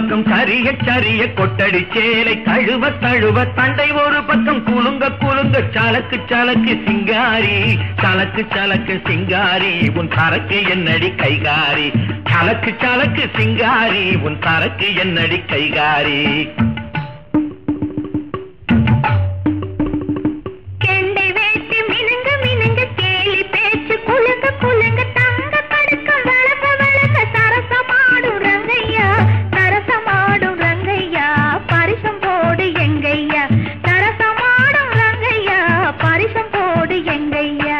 பக்கம் சரிய சரிய கொட்டடி சேலை தழுவ தழுவ தண்டை ஒரு பக்கம் குலுங்க குலுங்க சலக்கு சலக்கு சிங்காரி சலக்கு சலக்கு சிங்காரி உன் சரக்கு என்னடி கைகாரி சலக்கு சலக்கு சிங்காரி உன் சரக்கு என்னடி கைகாரி கெண்டை வேட்டி மினுங்க மினுங்க கேலி பேச்சு குலுங்க குலுங்க தங்க படுக்கம் வளங்க வளங்க சரசமாடும் ரங்கையா சரசமாடும் ரங்கையா பரிசம் போடு எங்கையா சரசமாடும் ரங்கையா பரிசம் போடு எங்கையா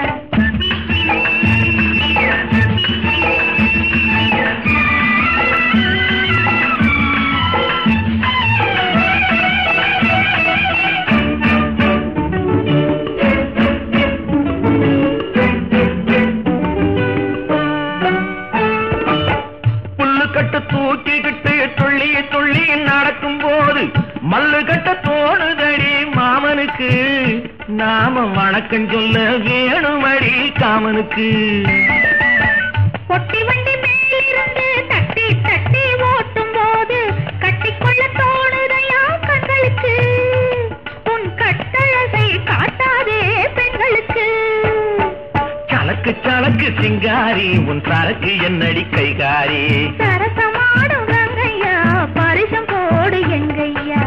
புல்லு கட்ட தூக்கிக்கிட்டு துள்ளி துள்ளி நடக்கும் போது மல்லு கட்ட தோணுதடி மாமனுக்கு நாம வணக்கம் சொல்ல வேணுமடி காமனுக்கு பொட்டி வண்டி மேலிருந்து தட்டி தட்டி ஓட்டும் போது கட்டிக்கொள்ள தோணுதையா கண்களுக்கு உன் கட்டழகை காட்டாதே பெண்களுக்கு சலக்கு சலக்கு சிங்காரி உன் சரக்கு என்னடி கைகாரி சரசமாடும் ரங்கையா பரிசம் போடு எங்கையா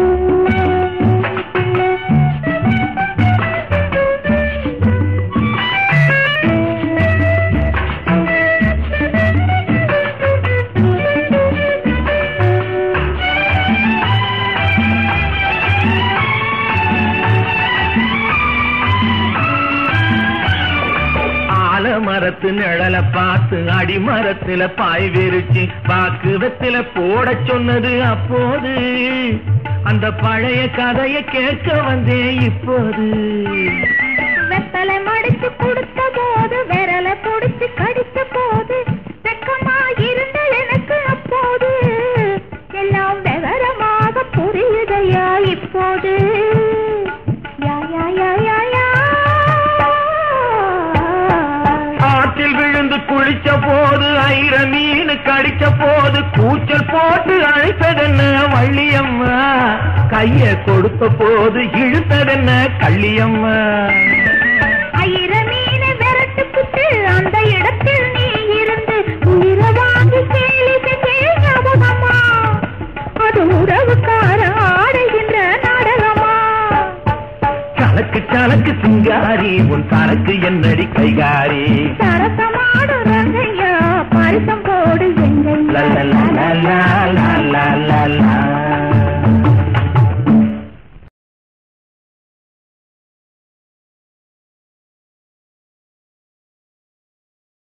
ஆலமரத்து நிழல பார்த்து அடிமரத்துல பாய் விரிச்சு பாக்குவத்துல போட சொன்னது அப்போது அந்த பழைய கதைய கேட்க வந்தேன் இப்போது வெத்தலை மடிச்சு கொடுத்த போது விரல புடிச்சு கடித்த போது வெக்கமா இருந்த எனக்கு அப்போது எல்லாம் விவரமாக புரியுதையா இப்போது யா யா யா யா யா ஆற்றில் விழுந்து குளிச்ச போது ஐர மீன் கடிச்ச போது கூச்சல் போட்டு அழைத்ததென்ன வள்ளியம்மா கைய கொடுத்த போது இழுத்ததென்ன கள்ளியம்மா ஐர மீனை விரட்டு புட்டு அந்த இடத்தில் நீ இருந்து உயிர வாங்கி கேலி செஞ்சே ஞாபகமா அது உறவுக்கார ஆடுகின்ற நாடகமா சலக்கு சலக்கு சிங்காரி உன் சரக்கு என்னடி கைகாரி சரசமாடு ரங்கையா பரிசம் போடு எங்கையா லா, லா, லா, லா, லா,